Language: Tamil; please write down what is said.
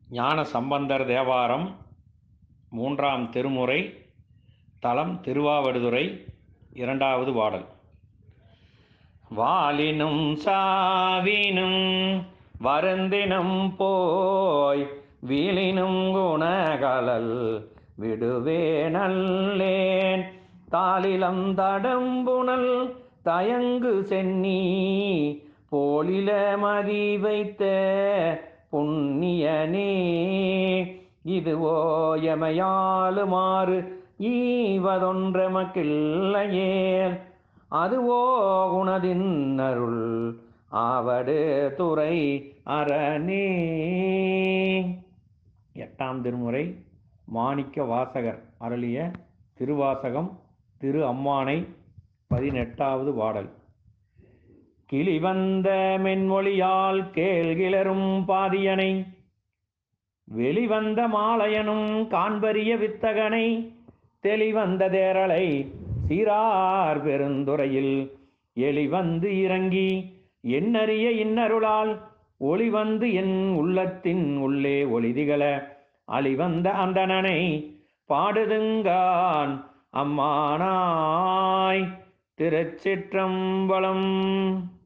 ஞான சம்பந்தர் தேவாரம் மூன்றாம் திருமுறை தலம் திருவாவடுதுறை இரண்டாவது பாடல் வாலினும் சாவினும் வருந்தினும் போய் வீலினும் குணகலல் விடுவே நல்லேன் தாளிலம் தடம்புணல் தயங்கு சென்னி போலில மதி வைத்த புண்ணியனே இதுவோ எமையாளுமாறு ஈவதொன்றமக்கில்லையே அதுவோ குணதின் அருள் ஆவடு துறை அரணே எட்டாம் திருமுறை மாணிக்க வாசகர் அருளிய திருவாசகம் திரு அம்மானை பதினெட்டாவது பாடல் கிளிவந்த மென்மொழியால் கேள்கிளரும் பாதியனை வெளிவந்த மாலையனும் காண்பரிய வித்தகனை தெளிவந்த தேரலை சீரார் பெருந்துறையில் எளிவந்து இறங்கி எண்ணறிய இன்னருளால் ஒளிவந்து என் உள்ளத்தின் உள்ளே ஒளிதிகள அழிவந்த அந்தணனை பாடுதுங்கான் அம்மானாய் திருச்சிற்றம்பலம்